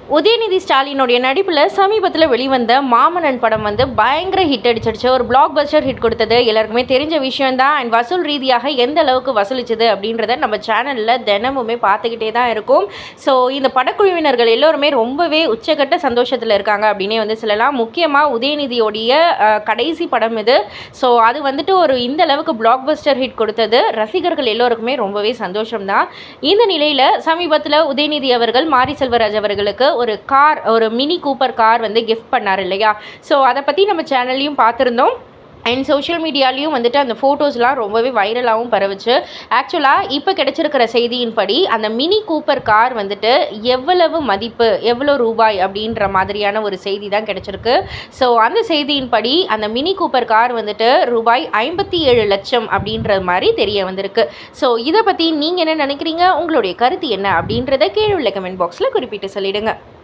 உதயநிதி ஸ்டாலினுடைய நடிப்பில் சமீபத்தில் வெளிவந்த மாமன்னன் படம் வந்து பயங்கர ஹிட் அடிச்சிடுச்சு ஒரு பிளாக் பஸ்டர் ஹிட் கொடுத்தது எல்லாருக்குமே தெரிஞ்ச விஷயம் தான் அண்ட் வசூல் ரீதியாக எந்த அளவுக்கு வசூலிச்சது அப்படின்றத நம்ம சேனலில் தினமுமே பார்த்துக்கிட்டே தான் இருக்கும் ஸோ இந்த படக்குழுவினர்கள் எல்லோருமே ரொம்பவே உச்சக்கட்ட சந்தோஷத்தில் இருக்காங்க அப்படின்னே வந்து சொல்லலாம் முக்கியமாக உதயநிதியோடைய அஹ், கடைசி படம் இது ஸோ அது வந்துட்டு ஒரு இந்த அளவுக்கு பிளாக் பஸ்டர் ஹிட் கொடுத்தது ரசிகர்கள் எல்லோருக்குமே ரொம்பவே சந்தோஷம்தான் இந்த நிலையில் சமீபத்தில் உதயநிதி அவர்கள் மாரி செல்வராஜ் அவர்களுக்கு ஒரு கார் ஒரு மினி கூப்பர் கார் வந்து கிஃப்ட் பண்ணார் இல்லையா ஸோ அதை பற்றி நம்ம சேனல்லையும் பார்த்துருந்தோம் அண்ட் சோஷியல் மீடியாலையும் வந்துட்டு அந்த ஃபோட்டோஸ்லாம் ரொம்பவே வைரலாகவும் பரவுச்சு ஆக்சுவலாக இப்போ கிடைச்சிருக்கிற செய்தியின்படி அந்த மினி கூப்பர் கார் வந்துட்டு எவ்வளவு மதிப்பு எவ்வளோ ரூபாய் அப்படின்ற மாதிரியான ஒரு செய்தி தான் கிடைச்சிருக்கு ஸோ அந்த செய்தியின்படி அந்த மினி கூப்பர் கார் வந்துட்டு ரூபாய் ஐம்பத்தி ஏழு லட்சம் அப்படின்ற மாதிரி தெரிய வந்திருக்கு ஸோ இதை பற்றி நீங்கள் என்ன நினைக்கிறீங்க உங்களுடைய கருத்து என்ன அப்படின்றத கீழே உள்ள கமெண்ட் பாக்ஸில் குறிப்பிட்டு சொல்லிடுங்க